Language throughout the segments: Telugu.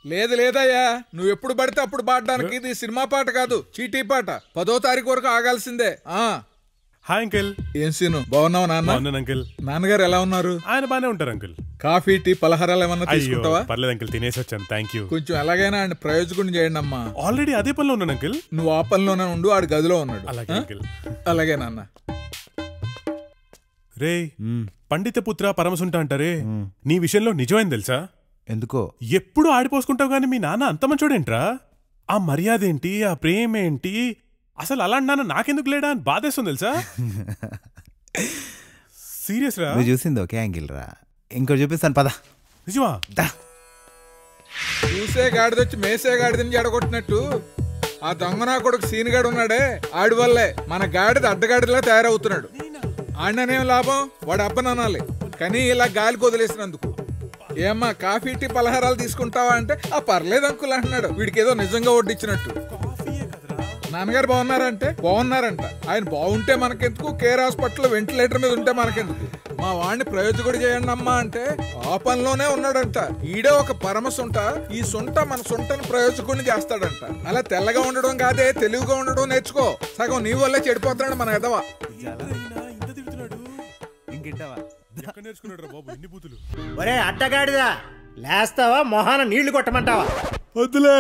లేదు లేదయ్యా నువ్వు ఎప్పుడు పడితే అప్పుడు పాడడానికి ఇది సినిమా పాట కాదు చీటీ పాట పదో తారీఖు వరకు ఆగాల్సిందే ఆ హాయ్ అంకిల్ ఏం సీను బాగున్నావు నాన్న బాగున్నాను అంకిల్ నాన్నగారు ఎలా ఉన్నారు ఆయన బానే ఉంటారు అంకిల్ కాఫీ టీ పలహారాలు ఏమన్నా అయ్యో తీసుకుంటావా పర్లేదు అంకిల్ తినేసి వచ్చాను థ్యాంక్ యూ కొంచెం ఎలాగైనా ఆయన ప్రయోజకుని చేయండి అమ్మా ఆల్రెడీ అదే పనిలో ఉన్నాను అంకిల్ నువ్వు ఆ పనిలోనే ఉండు ఆడు గదిలో ఉన్నాడు అలాగే ఆ? అంకిల్ అలాగే నాన్న రే పండిత పుత్ర పరమసుంట అంటారే నీ విషయంలో నిజమైంది తెలుసా ఎందుకో ఎప్పుడు ఆడిపోసుకుంటావు గానీ మీ నాన్న అంత మంచోడేంట్రా ఆ మర్యాద ఏంటి ఆ ప్రేమ ఏంటి అసలు అలాంటి నాన్న నాకెందుకు లేడా అని బాధేస్తుంది తెలుసా సీరియస్ రా నువ్వు చూసింది ఒకే యాంగిల్ రా ఇంకోటి చూపిస్తాను పద నిజమా దా. చూసే గాడిదొచ్చి మేసే గాడిదని జడగొట్టినట్టు ఆ దొంగనా కొడుకు సీనుగాడు ఉన్నాడే ఆడి వల్లే మన గాడిద అడ్డగాడిలా తయారవుతున్నాడు ఆడిననేం లాభం వాడు అబ్బననాలి కానీ ఇలా గాలికి వదిలేసినందుకు ఏమ్మా కాఫీ టీ పలహారాలు తీసుకుంటావా అంటే ఆ పర్లేదు అంకుల్ అంటున్నాడు వీడికి ఏదో నిజంగా వడ్డించినట్టు నాన్నగారు బాగున్నారంటే బాగున్నారంట ఆయన బాగుంటే మనకెందుకు కేర్ హాస్పిటల్ వెంటిలేటర్ మీద ఉంటే మనకెందుకు మా వాడిని ప్రయోజకుడు చేయండి అమ్మా అంటే ఆ పనిలోనే ఉన్నాడంట ఈడే ఒక పరమ సొంట ఈ సొంట మన సొంటను ప్రయోజకుడిని చేస్తాడంట అలా తెల్లగా ఉండడం కాదే తెలివిగా ఉండడం నేర్చుకో సగం నీ వల్లే చెడిపోతున్నాడు మన ఎదవ ఇంత తిడుతున్నాడు ఇంకింటావా ఎక్కడ నేర్చుకున్నాడు రా బాబు ఇన్ని బూతులు ఒరే అడ్డగాడిదా లేస్తావా మొహాన నీళ్లు కొట్టమంటావా వద్దులే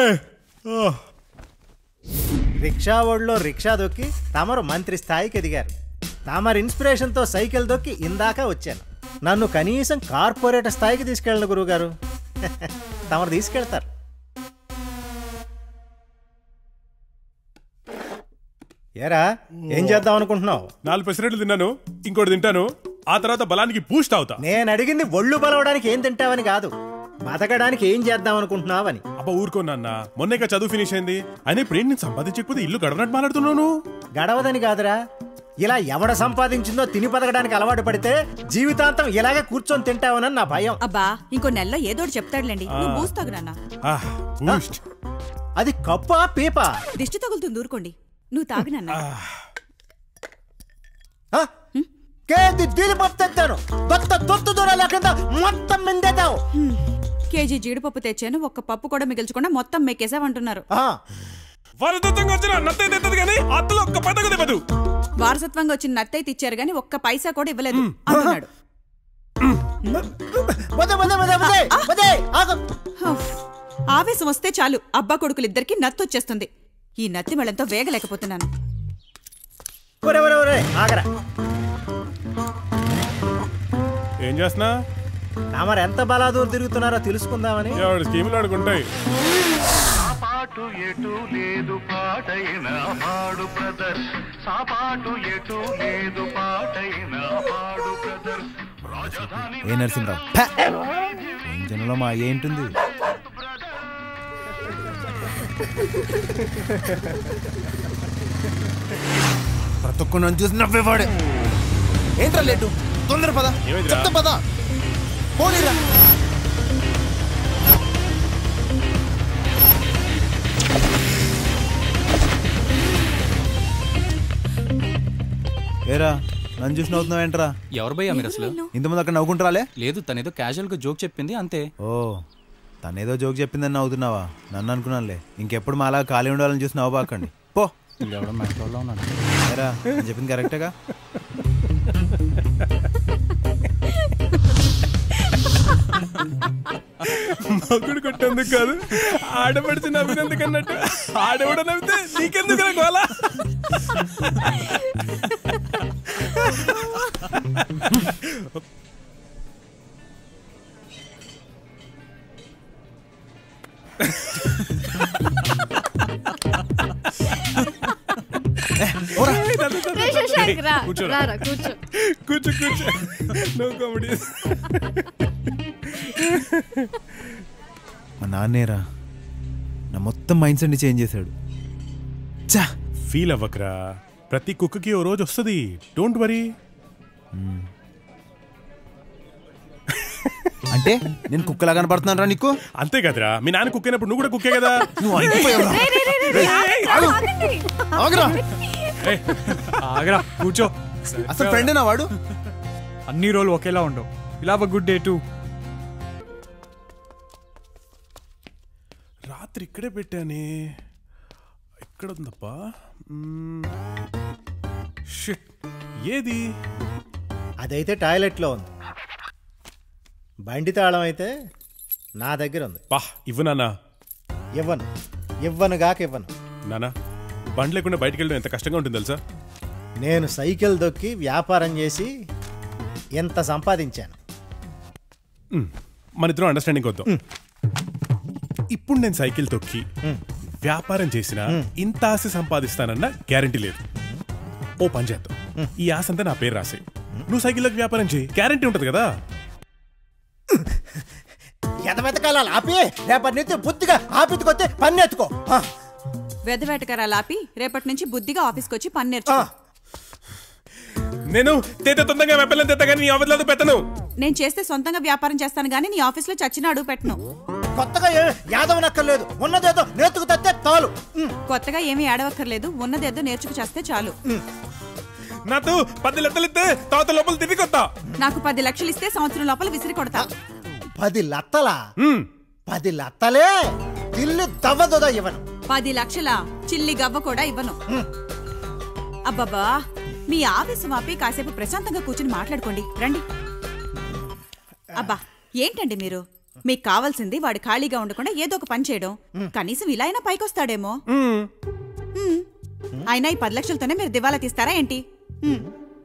రిక్షా ఓడిలో రిక్షా దొక్కి తమరు మంత్రి స్థాయికి ఎదిగారు తమరు ఇన్స్పిరేషన్తో సైకిల్ దొక్కి ఇందాక వచ్చాను నన్ను కనీసం కార్పొరేట్ స్థాయికి తీసుకెళ్ళండి గురువుగారు తమరు తీసుకెళ్తారు ఏరా ఏం చేద్దాం అనుకుంటున్నావు నాలుగు పెసరెట్లు తిన్నాను ఇంకోటి తింటాను ఆ తర్వాత బలానికి బూస్ట్ అవుతా నేను అడిగింది ఒళ్ళు బలవడానికి ఏం తింటావని కాదు బతకడానికి ఏం చేద్దాం అనుకుంటున్నావని అబ్బా ఊరుకో నాన్న మొన్నేక చదువు ఫినిష్ అయింది అయినా ఇప్పుడు ఏంటి నేను సంపాదించకపోతే ఇల్లు గడవనట్టు మాట్లాడుతున్నాను గడవదని కాదురా ఇలా ఎవడ సంపాదించిందో తిని బతకడానికి అలవాటు పడితే జీవితాంతం ఇలాగే కూర్చొని తింటావనని నా భయం అబ్బా ఇంకో నెలలో ఏదో ఒకటి చెప్తాడులేండి నువ్వు బూస్తాగు నాన్న ఆహ్, బూస్ట్ అది కప్పా పీపా దిష్టి తగులుతుంది ఊరుకోండి నువ్వు తాగు నాన్న ఆ? కేజీ జీడిపప్పు తెచ్చాను కొత్త తొత్తు దూర లేకుండా మొత్తం మిందేతావు హ్మ్. కేజీ జీడిపప్పు తెచ్చాను ఒక్క పప్పు కూడా మిగిల్చకుండా మొత్తం మెక్కేసావంటున్నారు ఆ, వరదత్తంగా వచ్చిన నత్తయ్య తింటది కానీ అత్తలో ఒక్క పతకు తిప్పదు వారసత్వంగా వచ్చిన నత్తయ్య తెచ్చారు గాని ఒక్క పైసా కూడా ఇవ్వలేదు అంటున్నాడు వదే, వదే, వదే, వదే, వదే, ఆగు. హఫ్. ఆవేశం వస్తే చాలు అబ్బా కొడుకులిద్దరికి నత్తొచ్చేస్తుంది ఈ నత్తి మెళంతో వేగలేకపోతున్నాను ఒరే, ఒరే, ఒరే, ఆగరా ఏం చేస్తున్నా తమరు ఎంత బలాదూరు తిరుగుతున్నారో తెలుసుకుందామని ఎవడు స్కీములు ఆడుకుంటాయి సాపాటు ఎటు లేదు పాటైన పాడు బ్రదర్ సాపాటు ఎటు లేదు పాటైన పాడు బ్రదర్ రాజధాని ఏ నరసింహరావు ఫ! ఏం జనంలో మా అయ్య ఏంటుంది ప్రతి ఒక్క నన్ను చూసి నవ్వేవాడే ఏంట్రా లేటు తొందర పద ఏమైందిరా? చెప్తా పద పోనీరా ఏరా నన్ను చూసి నవ్వుతున్నావు ఏంట్రా ఎవరు భయ్యా మీరు అసలు ఇంతమంది అక్కడ నవ్వుకుంటారాలే లేదు తనేదో క్యాజువల్ గా జోక్ చెప్పింది అంతే ఓ తనేదో జోక్ చెప్పిందని నవ్వుతున్నావా నన్ను అనుకున్నానులే ఇంకెప్పుడు మా అలా ఖాళీ ఉండాలని చూసి నవ్వబాకండి పో ఎవడో మెట్రోలో ఉన్నాడు ఏరా నేను చెప్పింది కరెక్టేగా మగుడు కొట్టేందుకు కాదు ఆడపడిచి నవ్వినందుకు అన్నట్టు ఆడవిడ నవ్వితే నీకెందుకు గోలా రే శశాంక్ రా కూర్చోరా. రారా కూర్చో కూర్చో కూర్చో నో కామెడీ మా నాన్నేరా నా మొత్తం మైండ్ సెట్ని చేంజ్ చేశాడు చా ఫీల్ అవ్వకరా ప్రతి కుక్కకి ఓ రోజు వస్తుంది డోంట్ వరీ అంటే నేను కుక్కలా కనపడుతున్నాను రా నీకు అంతే కదరా మీ నాన్న కుక్కైనప్పుడు నువ్వు కూడా కుక్కే కదా నువ్వు అయిపోయావురా. రే, రే, రే, రే, రే, ఆగండి, ఆగండి. ఆగురా. ఏయ్, ఆగరా కూర్చో అసలు ఫ్రెండేనా వాడు అన్ని రోజులు ఒకేలా ఉండవు ఇలా గుడ్ డే టూ రాత్రి ఇక్కడే పెట్టానే ఇక్కడ ఉందప్పా మ్మ్. షిట్ ఏది అదైతే టాయిలెట్లో ఉంది బండి తాళం అయితే నా దగ్గర ఉంది పా ఇవ్వు నానా ఇవ్వను ఇవ్వను గాక ఇవ్వను నానా బండి లేకుండా బయటికి వెళ్ళడం ఎంత కష్టంగా ఉంటుంది తెలుసా నేను సైకిల్ దొక్కి వ్యాపారం చేసి ఎంత సంపాదించాను మ్మ్. మన ఇద్దరం అండర్స్టాండింగ్ వద్దాం ఇప్పుడు నేను సైకిల్ తొక్కి వ్యాపారం చేసిన ఇంత ఆశ సంపాదిస్తానన్న గ్యారంటీ లేదు ఓ పని చేద్దాం ఈ ఆశ అంతా నా పేరు రాసే నువ్వు సైకిల్లోకి వ్యాపారం చేయి గ్యారంటీ ఉంటది కదా ఎదవెతకాల ఆపి రేపటి నుంచి బుద్ధిగా ఆపితికొస్తే పన్ను ఎత్తుకో ఆ, వెదవేటకరాలు ఆపి రేపటి నుంచి బుద్ధిగా ఆఫీస్కి వచ్చి పని నేర్చుకో నేను తేత తొందరగా వెప్పలేని తెత్త కానీ నీ అవతలేదు పెట్టను నేను చేస్తే సొంతంగా వ్యాపారం చేస్తాను గానీ నీ ఆఫీస్లో చచ్చిన అడుగు పెట్టను కొత్తగా ఏ- యాదవనక్కర్లేదు ఉన్నదేదో నేతుకు తత్తే తాలు ఉమ్, కొత్తగా ఏమీ ఏడవక్కర్లేదు ఉన్నదేదో నేర్చుకు చేస్తే చాలు నాతో పది లెత్తలు ఇస్తే తాత లోపల తిరిగి కొత్త నాకు పది లక్షలు ఇస్తే సంవత్సరం లోపల విసిరి కొడతా పది లత్తలా పది లత్తలే ఇల్లు దవ్వదుదా ఇవ్వను పది లక్షల చిల్లి గవ్వ కూడా ఇవ్వను అబ్బబ్బా మీ ఆవేశం ఆపి కాసేపు ప్రశాంతంగా కూర్చుని మాట్లాడుకోండి రండి అబ్బా ఏంటండి మీరు మీకు కావాల్సింది వాడు ఖాళీగా ఉండకుండా ఏదో ఒక పని చేయడం కనీసం ఇలా అయినా పైకొస్తాడేమో మ్మ్. అయినా ఈ పది లక్షలతోనే మీరు దివాలా తీస్తారా ఏంటి మ్మ్.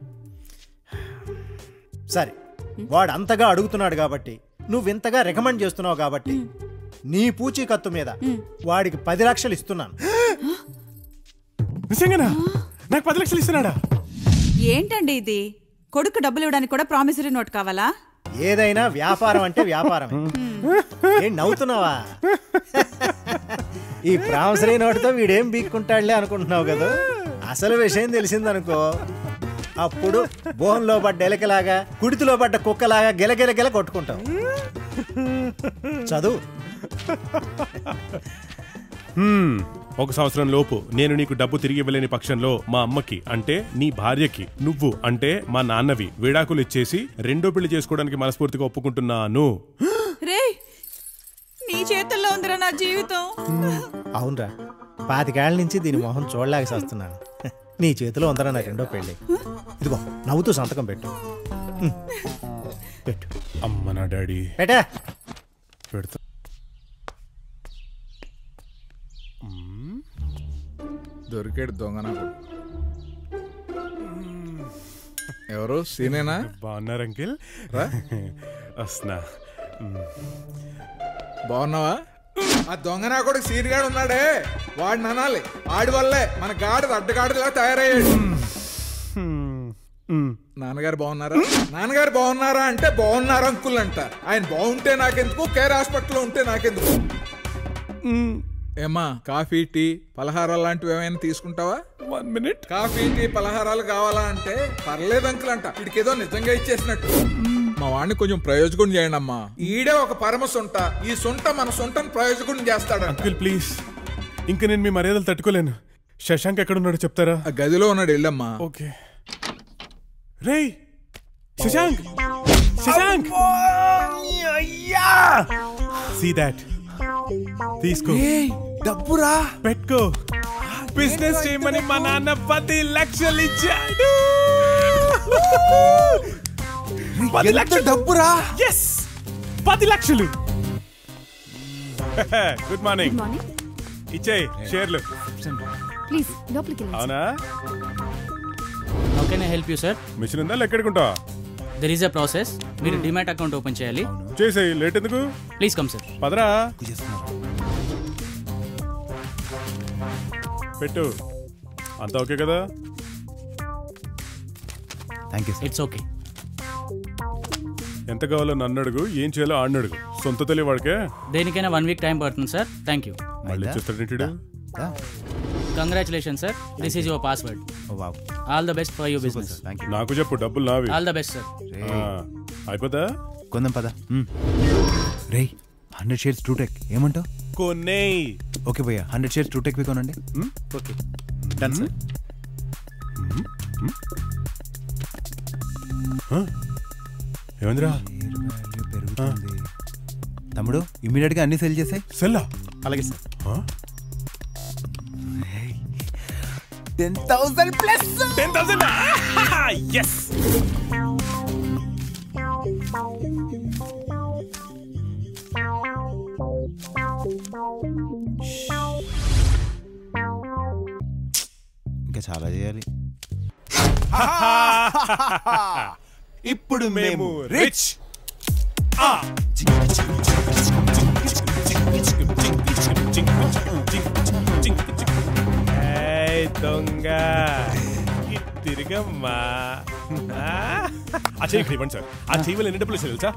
సరే వాడు అంతగా అడుగుతున్నాడు కాబట్టి నువ్వు ఇంతగా రికమెండ్ చేస్తున్నావు కాబట్టి నీ పూచీకత్తు మీద వాడికి పది లక్షలు ఇస్తున్నాను నిజంగానా నాకు పది లక్షలు ఇస్తున్నాడా ఏంటండి ఇది కొడుకు డబ్బులు ఇవ్వడానికి కూడా ప్రామిసరీ నోట్ కావాలా ఏదైనా వ్యాపారం అంటే వ్యాపారమే ఏం నవ్వుతున్నావా ఈ ప్రామిసరీ నోటితో వీడేం బీక్కుంటాడులే అనుకుంటున్నావు కదా అసలు విషయం తెలిసిందనుకో అప్పుడు బోన్లో పడ్డ ఎలకలాగా కుడితిలో పడ్డ కుక్కలాగా గిలగిల గిల కొట్టుకుంటావు చదువు హ్మ్, ఒక సంవత్సరం లోపు నేను నీకు డబ్బు తిరిగి ఇవ్వలేని పక్షంలో మా అమ్మకి అంటే నీ భార్యకి నువ్వు అంటే మా నాన్నవి విడాకులు ఇచ్చేసి రెండో పెళ్లి చేసుకోవడానికి మనస్ఫూర్తిగా ఒప్పుకుంటున్నాను రే నీ చేతుల్లో ఉందిరా నా జీవితం అవునరా పాతికేళ్ల నుంచి దీని మొహం చూడలేక వస్తున్నాను నీ చేతిలో ఉందరా నా రెండో పెళ్ళి ఇదిగో నవ్వుతూ సంతకం పెట్టు ఉమ్. పెట్టు అమ్మ నా డాడీ పెట్టా పెడతా దొరికాడు దొంగ నాకు ఎవరు సీనేనా బాగున్నారు అంకిల్ రా. వస్తున్నా మ్, బాగున్నావా ఆ దొంగ నా కొడుకు సీనిగాడు ఉన్నాడే వాడిని అనాలి ఆడి వల్లే మన గాడిద అడ్డగాడిలా తయారయ్యాడు హ్మ్, మ్. నాన్నగారు బాగున్నారా నాన్నగారు బాగున్నారా అంటే బాగున్నారు అంకుల్ అంట ఆయన బాగుంటే నాకెందుకు కేర్ హాస్పిటల్లో ఉంటే నాకెందుకు ఏమ్మా కాఫీ టీ పలహారాలు లాంటివి ఏమైనా తీసుకుంటావా వన్ మినిట్ కాఫీ టీ పలహారాలు కావాలా అంటే పర్లేదు అంకుల్ అంట వీడికేదో నిజంగా ఇచ్చేసినట్టు మా వాడిని కొంచెం ప్రయోజకుని చేయండి అమ్మా ఈడే ఒక పరమ సొంట ఈ సొంట మన సొంటను ప్రయోజకుని చేస్తాడంట అంకిల్ ప్లీజ్ ఇంకా నేను మీ మర్యాదలు తట్టుకోలేను శశాంక్ ఎక్కడున్నాడో చెప్తారా ఆ గదిలో ఉన్నాడు వెళ్ళమ్మా ఓకే రేయ్ శశాంక్ శశాంక్ సీ దాట్ తీసుకో డబ్బురా పెట్టుకో బిజినెస్ చేయమని మా నాన్న పది లక్షలు ఇచ్చాడు పది లక్షలు డబ్బురా ఎస్ పది లక్షలు గుడ్ మార్నింగ్ మార్నింగ్ ఇచ్చేయి షేర్లు ప్లీజ్ లోపలికి వెళ్ళండి అవునా how can I help you sir machine ఉందా లెక్కెడుకుంటా దెర్ ఈస్ అ ప్రాసెస్ మీరు డిమాట్ అకౌంట్ ఓపెన్ చేయాలి చేసేయి లేట్ ఎందుకు ప్లీజ్ కమ్ సార్ పదరా పెట్టు అంతా ఓకే కదా థ్యాంక్ యూ ఇట్స్ ఓకే ఎంత కావాలో నన్ను అడుగు ఏం చేయాలో ఆడిని అడుగు సొంత తెలియ వాడికే దేనికైనా వన్ వీక్ టైం పడుతుంది సార్ థ్యాంక్ యూ మళ్ళీ చూస్తాడేంటిడు congratulation sir this is your password wow all the best for your business thank you నాకు చెప్పు డబ్బులు నావి ఆల్ ద బెస్ట్ సార్ ఆ, అయిపోతా కొందాం పద రే హండ్రెడ్ షేర్స్ టూ టెక్ ఏమంటావు కొనేయ్ ఓకే భయ్యా హండ్రెడ్ షేర్స్ టూ టెక్ కొనండి ఓకే డన్ సార్ ఏమందిరా షేర్ వాల్యూ పెరుగుతుంది తమ్ముడు ఇమీడియట్ గా అన్ని సెల్ చేసాయి సెల్లా అలాగే sir ten thousand plus ten thousand yes ఇంకా చాలా చేయాలి ఇప్పుడు మేము రిచ్ దొంగ ఇ- తిరిగమ్మా ఆ, ఆ చెయ్యి ఇక్కడ ఇవ్వండి సార్ ఆ చెయ్యి వల్ల ఎన్ని డబ్బులు వచ్చాయి తెలుసా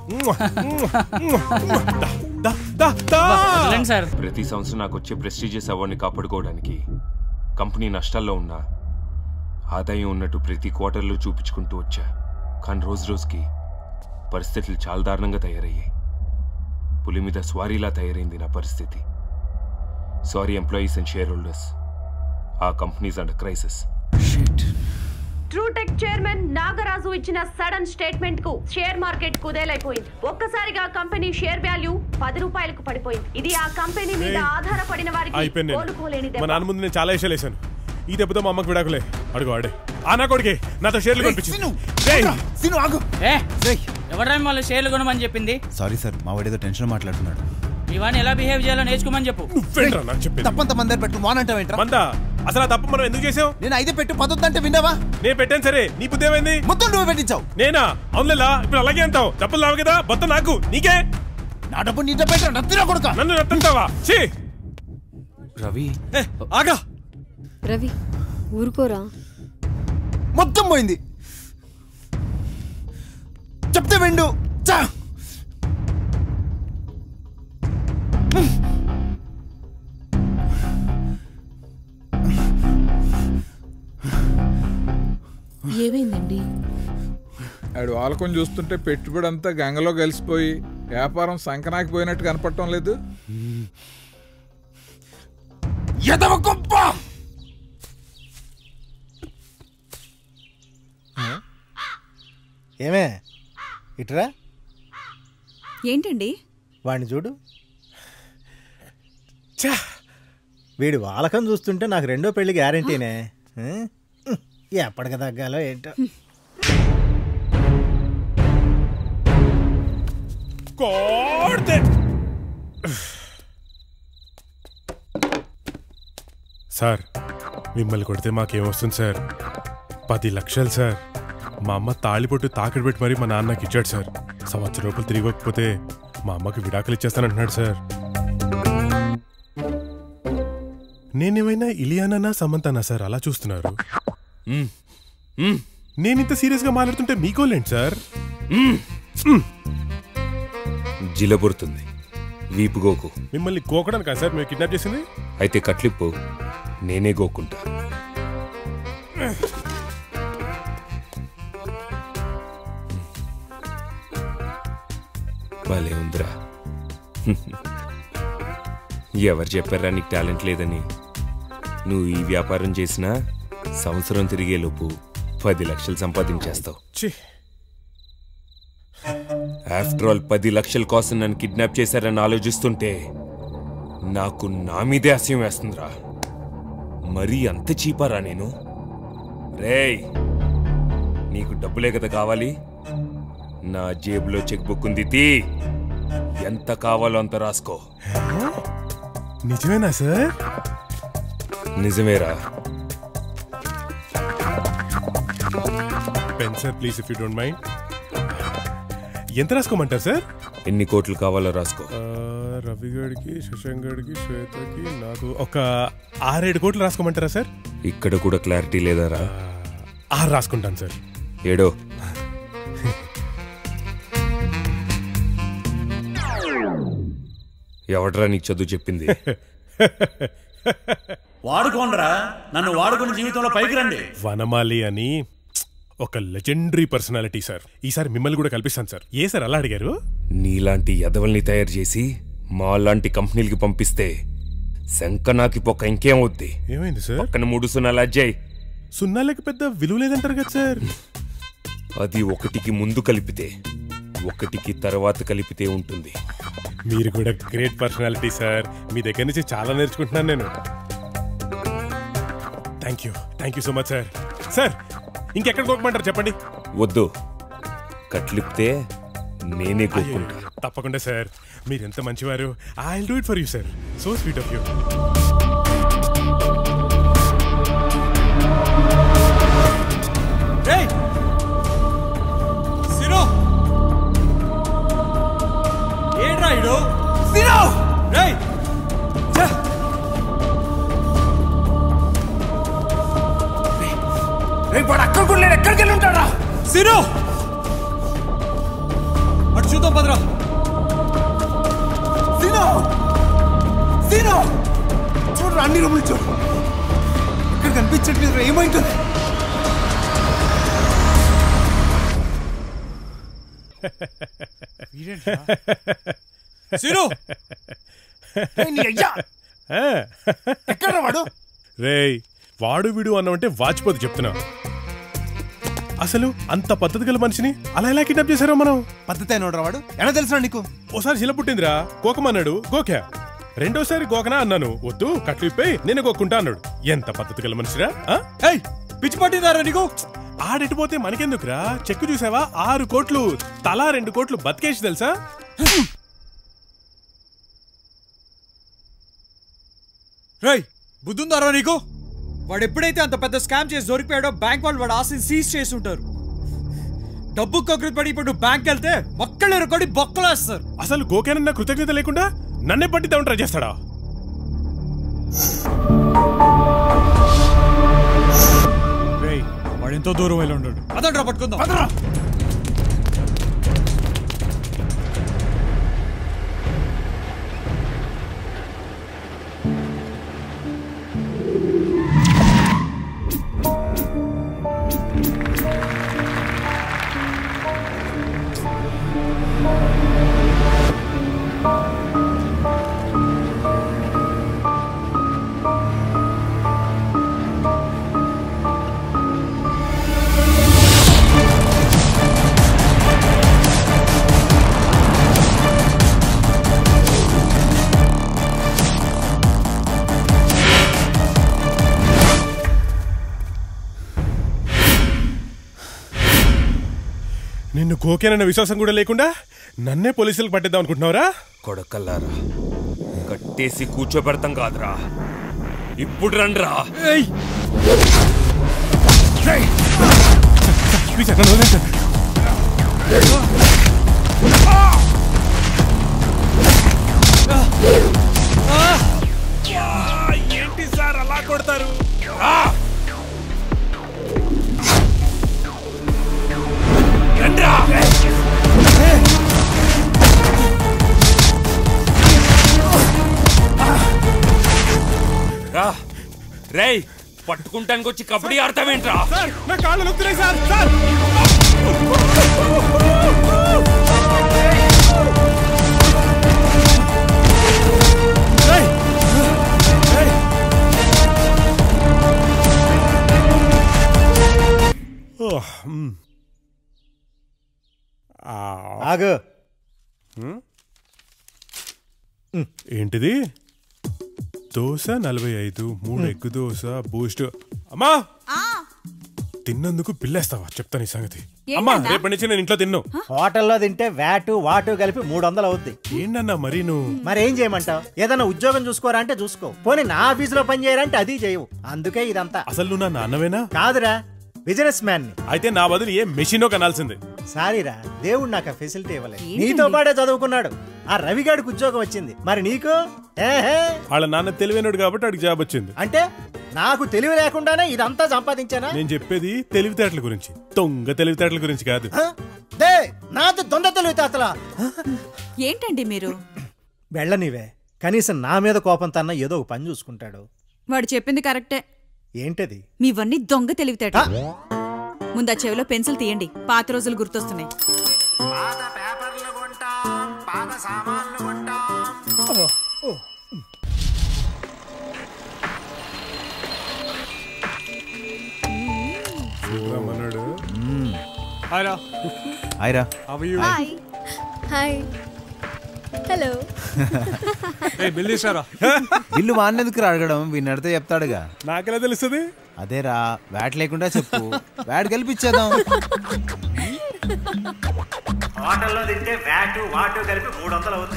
దా, దా, దా, దా. వదలండి సార్ ప్రతి సంవత్సరం నాకు వచ్చే ప్రెస్టీజియస్ అవార్డుని కాపాడుకోవడానికి కంపెనీ నష్టాల్లో ఉన్నా ఆదాయం ఉన్నట్టు ప్రతి క్వార్టర్లో చూపించుకుంటూ వచ్చా కానీ రోజు రోజుకి పరిస్థితులు చాలా దారుణంగా తయారయ్యాయి పులి మీద స్వారీలా తయారైంది నా పరిస్థితి sorry employees and shareholders ఆ companies under crisis TrueTech chairman Nagaraju ఇచ్చిన సడన్ స్టేట్మెంట్ కు షేర్ మార్కెట్ కుదేలైపోయింది ఒక్కసారిగా కంపెనీ షేర్ వాల్యూ పది రూపాయలకు పడిపోయింది ఇది ఆ కంపెనీ మీద ఏయ్. ఆధారపడిన వారికి అయిపోయింది నేను. కోలుకోలేని మా దెబ్బ నాన్న ముందు నేను చాలా విషయాలు వేసాను ఈ దెబ్బతో మా అమ్మకి విడాకులే అడుగు ఆడే ఆ నా కొడుకే నాతో షేర్లు కొనిపించింది రేయ్, సిను ఆగు ఏ ఎవరైనా మళ్ళీ షేర్లు కొనమని చెప్పింది సారీ సార్ మా వాడు ఏదో టెన్షన్ మాట్లాడుతున్నాడు ఇవన్నీ ఎలా బిహేవ్ చేయాలో నేర్చుకోమని చెప్పు నువ్వేంట్రా నాకు చెప్పేది తప్పంత మందర పెట్టు మానంటావేంట్రా మందా అసలు ఆ తప్పు మనం ఎందుకు చేసావు నేను ఐదే పెట్టు పదొద్దంటే విన్నావా నేను పెట్టాను సరే నీ బుద్ధి ఏమైంది మొత్తం నువ్వే పెట్టించావు నేనా అవునులేలా ఇప్పుడు అలాగే అంటావు డబ్బులు రావు కదా మొత్తం నాకు నీకే నా డబ్బు నీ డబ్బు పెట్టు నత్తిరా కొడుక నన్ను నత్తంటావా ఛీ రవి ఆగా రవి ఊరుకోరా మొత్తం పోయింది చెప్తే విండు చా ఏమైందండి ఆడు వాలకం చూస్తుంటే పెట్టుబడి అంతా గంగలో కలిసిపోయి వ్యాపారం సంకనాకిపోయినట్టు కనపడటం లేదు ఎదవ గొప్ప ఏమే ఇట్రా ఏంటండి వాడిని చూడు ఛా, వీడి వాలకం చూస్తుంటే నాకు రెండో పెళ్లి గ్యారంటీనే ఆ? ఎప్పటికి తగ్గాలో ఏంటో కోడ్తే. సార్ మిమ్మల్ని కొడితే మాకేమొస్తుంది సార్ పది లక్షలు సార్ మా అమ్మ తాళిపొట్టు తాకడి పెట్టి మరీ మా నాన్నకి ఇచ్చాడు సార్ సంవత్సరం రూపాయలు తిరిగి ఇవ్వకపోతే మా అమ్మకి విడాకులు ఇచ్చేస్తానంటున్నాడు సార్ నేనేమైనా ఇలియానా సమంతానా సార్ అలా చూస్తున్నారు నేను ఇంత సీరియస్గా మాట్లాడుతుంటే మీకోలేండి సార్ జిలబురుతుంది వీపు గోకు మిమ్మల్ని గోకడానికి కాదు సార్ మీరు కిడ్నాప్ చేసింది అయితే కట్లిప్పు నేనే గోకుంటా భలే ఉందిరా ఎవరు చెప్పారా నీకు టాలెంట్ లేదని నువ్వు ఈ వ్యాపారం చేసినా సంవత్సరం తిరిగేలోపు పది లక్షలు సంపాదించేస్తావు ఛీ ఆఫ్టర్ ఆల్ పది లక్షల కోసం నన్ను కిడ్నాప్ చేశారని ఆలోచిస్తుంటే నాకు నా మీదే అసహ్యం వేస్తుందిరా మరీ అంత చీపారా నేను రేయ్ నీకు డబ్బులే కదా కావాలి నా జేబులో చెక్ బుక్ ఉంది తీ ఎంత కావాలో అంత రాసుకో నిజమేనా సార్ నిజమేరా pen sir please if you don't mind ఎంత రాసుకోమంటారు సార్ ఎన్ని కోట్లు కావాలో రాసుకో ఆ, రవి గడికి శశాంక్ గడికి శ్వేతకి నాకు ఒక ఆరేడు కోట్లు రాసుకోమంటారా సార్ ఇక్కడ కూడా క్లారిటీ లేదారా ఆ, ఆరు రాసుకుంటాను సార్ ఏడో ఎవడ్రా నీకు చదువు చెప్పింది వాడుకోండిరా నన్ను వాడుకుని జీవితంలో పైకి రండి వనమాలి అని ఒక లెజెండరీ పర్సనాలిటీ సార్ ఈసారి మిమ్మల్ని కూడా కల్పిస్తాను సార్ ఏ సార్ అలా అడిగారు నీలాంటి ఎదవల్ని తయారు చేసి మా లాంటి కంపెనీలకి పంపిస్తే శంకనాకి పొక్క ఇంకేమవుద్ది ఏమైంది సార్ పక్కన మూడు సున్నాలు అజ్జాయ్ సున్నాలకి పెద్ద విలువ లేదంటారు కదా సార్ అది ఒకటికి ముందు కలిపితే ఒకటికి తర్వాత కలిపితే ఉంటుంది మీరు కూడా గ్రేట్ పర్సనాలిటీ సార్ మీ దగ్గర నుంచి చాలా నేర్చుకుంటున్నాను నేను thank you thank you so much sir sir ఇంకెక్కడ కోకమంటారు చెప్పండి వద్దు కట్లిప్తే నేనే కోరుకుంటా తప్పకుండా సార్ మీరు ఎంత మంచివారు I do it for you sir so sweet of you రేయ్ సిరో ఏంట్రా ఇడు సిరో రేయ్ ఛ! రేపు వాడు అక్కడ కూడా లేడు ఎక్కడికి వెళ్ళి ఉంటాడా సిరో అటు చూద్దాం పదరా సీనో సీనో చూడు అన్ని రూములు చూడు ఇక్కడ కనిపించట్లేదు ఏమైంటుంది సిరో ఏయ్, నీ అయ్యా ఎక్కడ వాడు రేయ్ వాడు వీడు అన్నామంటే వాచిపోతే చెప్తున్నా అసలు అంత పద్ధతి గల మనిషిని అలా ఎలా కిడ్నాప్ చేశారో మనం పద్ధతి అయినోడ్రా వాడు ఎలా తెలుసా నీకు ఓసారి శిల పుట్టిందిరా గోకమన్నాడు గోకా రెండోసారి గోకనా అన్నాను వద్దు కట్లు ఇప్పై నేను గోక్కుంటా అన్నాడు ఎంత పద్ధతి గల మనిషిరా ఆ? ఏయ్ పిచ్చి పట్టిందారా నీకు ఆడెటిపోతే మనకెందుకురా చెక్కు చూసావా ఆరు కోట్లు తలా రెండు కోట్లు బతికేసి తెలుసా రేయ్ బుద్ధుందారా నీకు వాడు ఎప్పుడైతే అంత పెద్ద స్కామ్ చేసి దొరికిపోయాడో బ్యాంక్ వాళ్ళు వాడు ఆస్తిని సీజ్ చేసి ఉంటారు డబ్బు కకృతి పడి ఇప్పుడు బ్యాంక్ వెళ్తే మొక్కలు ఎరుకొని బొక్కలు వేస్తారు అసలు గోకేనన్న కృతజ్ఞత లేకుండా నన్నే పట్టిద్దామని ట్రై చేస్తాడా రేయ్ వాడు ఎంతో దూరం వెళ్ళి ఉంటాడు అదంట్రా పట్టుకుందాం నిన్ను గోకేనన్న విశ్వాసం కూడా లేకుండా నన్నే పోలీసులకు పట్టిద్దాం అనుకుంటున్నావురా కొడకల్లారా కట్టేసి కూర్చోబెడతాం కాదురా ఇప్పుడు రండ్రా ప్లీజ్ అక్కడ వదిలేండి. ఏంటి సార్ అలా కొడతారు రా రేయ్ పట్టుకుంటానికి వచ్చి కబడ్డీ ఆడతావేంట్రా సార్ నా కాళ్ళు నొక్కుతున్నాయి సార్ సార్ ఓహ్, మ్. ఆ. ఆగు హ్మ్? ఏంటిది దోశ నలభై ఐదు మూడు ఎగ్గు దోశ బూస్ట్ అమ్మా తిన్నందుకు బిల్లేస్తావా చెప్తాను ఈ సంగతి అమ్మా ఏంటన్నా? రేపటి నుంచి నేను ఇంట్లో తిన్ను హోటల్లో తింటే వ్యాటు వాటు కలిపి మూడు వందలు అవుద్ది ఏంటన్నా మరి నువ్వు మరి ఏం చేయమంటావు ఏదైనా ఉద్యోగం చూసుకోరా అంటే చూసుకో పోనీ నా ఆఫీసులో పని చేయాలంటే అది చేయవు అందుకే ఇదంతా అసలు నువ్వు నా నాన్నవేనా కాదురా బిజినెస్ మ్యాన్ ని అయితే నా బదులు ఏ మెషినో కనాల్సిందే సారీరా దేవుడు నాకు ఆ ఫెసిలిటీ ఇవ్వలేదు నీతో పాటే చదువుకున్నాడు ఆ రవిగాడికి ఉద్యోగం వచ్చింది మరి నీకు ఏహే వాళ్ళ నాన్న తెలివైనడు కాబట్టి అడిగి జాబ్ వచ్చింది అంటే నాకు తెలివి లేకుండానే ఇదంతా సంపాదించానా నేను చెప్పేది తెలివితేటల గురించి దొంగ తెలివితేటల గురించి కాదు దే నాది దొంగ తెలివి తాతలా ఏంటండి మీరు వెళ్ళనివే కనీసం నా మీద కోపం తన్న ఏదో ఒక పని చూసుకుంటాడు వాడు చెప్పింది కరెక్టే ఏంటది మీవన్నీ దొంగ తెలివితేట ముందు ఆ చెవిలో పెన్సిల్ తీయండి పాత రోజులు గుర్తొస్తున్నాయి అన్నాడు హాయ్ రా హాయ్ రా How are you? Hi hi hello bill ఇస్తారా బిల్లు వాడినందుకు అడగడం వీడిని అడితే చెప్తాడుగా నాకెలా తెలుస్తుంది అదేరా వ్యాట్ లేకుండా చెప్పు వ్యాట్ కల్పించేద్దాం హోటల్లో తింటే వ్యాటు వాటు కలిపి మూడు వందలు అవుతుంది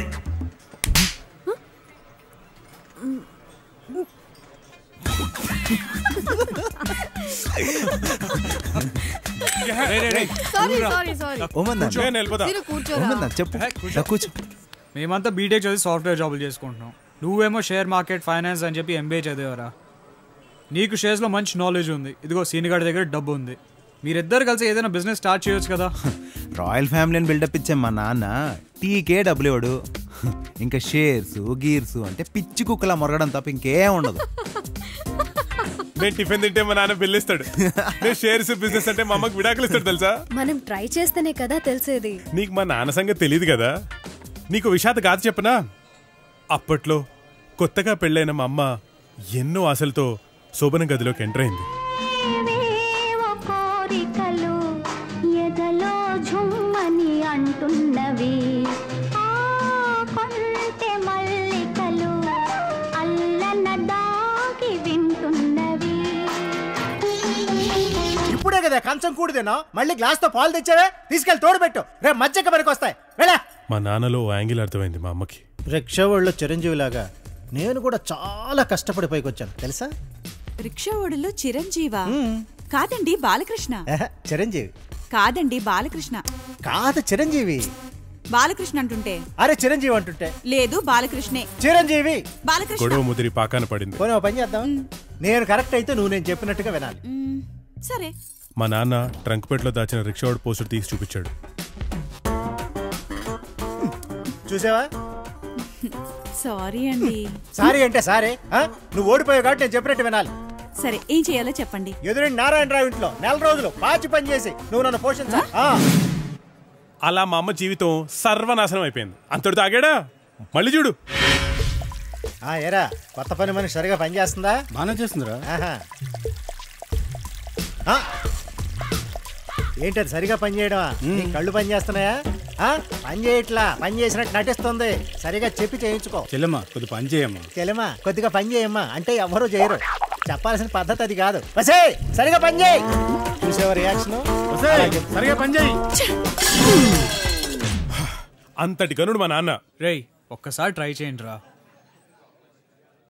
సారీ సారీ సారీ ఓమందా మీరు కూర్చోరా ఓమందా చెప్పు దా కూర్చో మేమంతా బీటెక్ చదివి సాఫ్ట్వేర్ జాబులు చేసుకుంటున్నాం నువ్వేమో షేర్ మార్కెట్ ఫైనాన్స్ అని చెప్పి ఎంబీఏ చదివారా నీకు షేర్స్లో మంచి నాలెడ్జ్ ఉంది ఇదిగో సీనిగాడి దగ్గర డబ్బు ఉంది మీరిద్దరు కలిసి ఏదైనా బిజినెస్ స్టార్ట్ చేయొచ్చు కదా రాయల్ ఫ్యామిలీని బిల్డప్ ఇచ్చే మా నాన్న టీకే డబ్బులు ఇవ్వడు ఇంకా షేర్స్ గీర్స్ అంటే పిచ్చి కుక్కలా మొరగడం తప్ప ఇంకేం ఉండదు నేను టిఫిన్ తింటే మా నాన్న బిల్లు ఇస్తాడు నేను షేర్స్ బిజినెస్ అంటే మా అమ్మకి విడాకులు ఇస్తాడు తెలుసా మనం ట్రై చేస్తేనే కదా తెలిసేది నీకు మా నాన్న సంగతి తెలియదు కదా నీకు విషాద కాదు చెప్పనా అప్పట్లో కొత్తగా పెళ్ళైన మా అమ్మ ఎన్నో ఆశలతో శోభన గదిలోకి ఎంటర్ అయింది కోరికలు ఎదలో ఝుమ్మని అంటున్నవి ఆ కొంటె మల్లికలు అల్లన దాగి వింటున్నవి ఇప్పుడే కదా కంచం కూడిదేనా మళ్ళీ గ్లాస్ తో పాలు తెచ్చావే తీసుకెళ్ళి తోడు పెట్టు రేపు మధ్యకి పనికి వస్తాయి వెళ్ళా మా నాన్నలో ఓ యాంగిల్ అర్థమైంది మా అమ్మకి రిక్షా వాళ్ళు చిరంజీవిలాగా నేను కూడా చాలా కష్టపడి పైకి వచ్చాను తెలుసా రిక్షా ఓడిలో చిరంజీవా కాదండి బాలకృష్ణ ఏహ, చిరంజీవి కాదండి బాలకృష్ణ కాదు చిరంజీవి బాలకృష్ణ అంటుంటే అరే చిరంజీవి అంటుంటే లేదు బాలకృష్ణే చిరంజీవి బాలకృష్ణ గొడవ ముదిరి పాకాన పడింది పోనీ ఓ పని చేద్దాం నేను కరెక్ట్ అయితే నువ్వు నేను చెప్పినట్టుగా వినాలి మ్మ్, సరే మా నాన్న ట్రంక్ పెట్లో దాచిన రిక్షావాడు పోస్టర్ తీసి చూపించాడు చూసావా సారీ అండి సారీ అంటే సారీ ఆ? నువ్వు ఓడిపోయావు కాబట్టి నేను చెప్పినట్టు వినాలి సరే ఏం చేయాలో చెప్పండి ఎదురు నారాయణరావు ఇంట్లో నెల రోజులు పాచి పని చేసి నువ్వు నన్ను పోషించా ఆ. అలా మా అమ్మ జీవితం సర్వనాశనం అయిపోయింది అంతటితో ఆగాడా మళ్ళీ చూడు ఆ, ఏరా కొత్త పని మనిషి సరిగా పని చేస్తుందా బాగానే చేస్తుందిరా ఆహా. ఆ? ఏంటది సరిగా పని చేయడమా నీ కళ్ళు పని చేస్తున్నాయా ఆ? పని చేయట్లా పని చేసినట్టు నటిస్తుంది సరిగా చెప్పి చేయించుకో చెల్లెమ్మా కొద్ది పని చేయమ్మా తెలియమా కొద్దిగా పని చేయమ్మా అంటే ఎవరు చేయరు చెప్పాల్సిన పద్ధతి అది కాదు వసే సరిగా పని చేయి చూసేవా రియాక్షన్ సరిగా పని చేయి అంతటి గనుడు మా నాన్న రేయ్ ఒక్కసారి ట్రై చేయండి రా